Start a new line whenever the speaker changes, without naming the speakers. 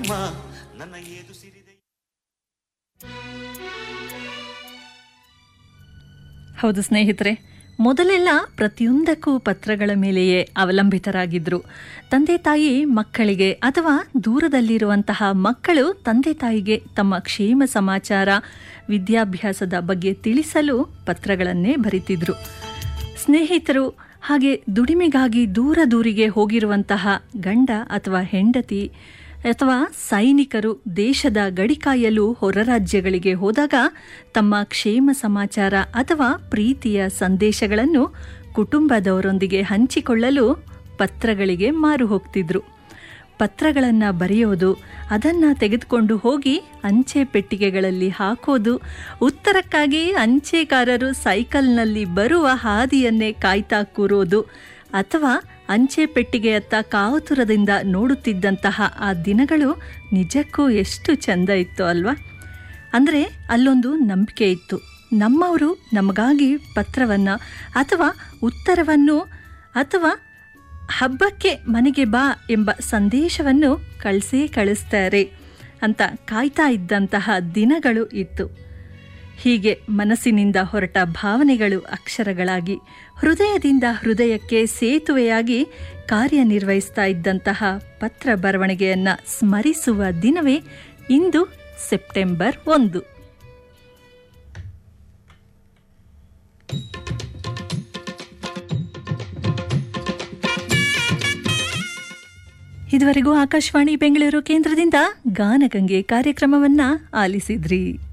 ಅಮ್ಮ ನನ್ನ ಏದು ಸಿರಿದೆ
ಹೌದು ಸ್ನೇಹಿತರೆ ಮೊದಲೆಲ್ಲ ಪ್ರತಿಯೊಂದಕ್ಕೂ ಪತ್ರಗಳ ಮೇಲೆಯೇ ಅವಲಂಬಿತರಾಗಿದ್ದರು ತಂದೆ ತಾಯಿ ಮಕ್ಕಳಿಗೆ ಅಥವಾ ದೂರದಲ್ಲಿರುವಂತಹ ಮಕ್ಕಳು ತಂದೆ ತಾಯಿಗೆ ತಮ್ಮ ಕ್ಷೇಮ ಸಮಾಚಾರ ವಿದ್ಯಾಭ್ಯಾಸದ ಬಗ್ಗೆ ತಿಳಿಸಲು ಪತ್ರಗಳನ್ನೇ ಬರಿತಿದ್ರು ಸ್ನೇಹಿತರು ಹಾಗೆ ದುಡಿಮೆಗಾಗಿ ದೂರ ದೂರಿಗೆ ಹೋಗಿರುವಂತಹ ಗಂಡ ಅಥವಾ ಹೆಂಡತಿ ಅಥವಾ ಸೈನಿಕರು ದೇಶದ ಗಡಿಕಾಯಲು ಹೊರ ರಾಜ್ಯಗಳಿಗೆ ಹೋದಾಗ ತಮ್ಮ ಕ್ಷೇಮ ಸಮಾಚಾರ ಅಥವಾ ಪ್ರೀತಿಯ ಸಂದೇಶಗಳನ್ನು ಕುಟುಂಬದವರೊಂದಿಗೆ ಹಂಚಿಕೊಳ್ಳಲು ಪತ್ರಗಳಿಗೆ ಮಾರು ಹೋಗ್ತಿದ್ರು ಪತ್ರಗಳನ್ನು ಬರೆಯೋದು ಅದನ್ನು ತೆಗೆದುಕೊಂಡು ಹೋಗಿ ಅಂಚೆ ಪೆಟ್ಟಿಗೆಗಳಲ್ಲಿ ಹಾಕೋದು ಉತ್ತರಕ್ಕಾಗಿ ಅಂಚೆಕಾರರು ಸೈಕಲ್ನಲ್ಲಿ ಬರುವ ಹಾದಿಯನ್ನೇ ಕಾಯ್ತಾ ಕೂರೋದು ಅಥವಾ ಅಂಚೆ ಪೆಟ್ಟಿಗೆಯತ್ತ ಕಾತುರದಿಂದ ನೋಡುತ್ತಿದ್ದಂತಹ ಆ ದಿನಗಳು ನಿಜಕ್ಕೂ ಎಷ್ಟು ಚೆಂದ ಇತ್ತು ಅಲ್ವಾ ಅಂದರೆ ಅಲ್ಲೊಂದು ನಂಬಿಕೆ ಇತ್ತು ನಮ್ಮವರು ನಮಗಾಗಿ ಪತ್ರವನ್ನು ಅಥವಾ ಉತ್ತರವನ್ನು ಅಥವಾ ಹಬ್ಬಕ್ಕೆ ಮನೆಗೆ ಬಾ ಎಂಬ ಸಂದೇಶವನ್ನು ಕಳಿಸೇ ಕಳಿಸ್ತಾರೆ ಅಂತ ಕಾಯ್ತಾ ಇದ್ದಂತಹ ದಿನಗಳು ಇತ್ತು ಹೀಗೆ ಮನಸ್ಸಿನಿಂದ ಹೊರಟ ಭಾವನೆಗಳು ಅಕ್ಷರಗಳಾಗಿ ಹೃದಯದಿಂದ ಹೃದಯಕ್ಕೆ ಸೇತುವೆಯಾಗಿ ಕಾರ್ಯನಿರ್ವಹಿಸ್ತಾ ಇದ್ದಂತಹ ಪತ್ರ ಬರವಣಿಗೆಯನ್ನು ಸ್ಮರಿಸುವ ದಿನವೇ ಇಂದು ಸೆಪ್ಟೆಂಬರ್ ಒಂದು ಇದುವರೆಗೂ ಆಕಾಶವಾಣಿ ಬೆಂಗಳೂರು ಕೇಂದ್ರದಿಂದ ಗಾನಗಂಗೆ ಕಾರ್ಯಕ್ರಮವನ್ನ ಆಲಿಸಿದ್ರಿ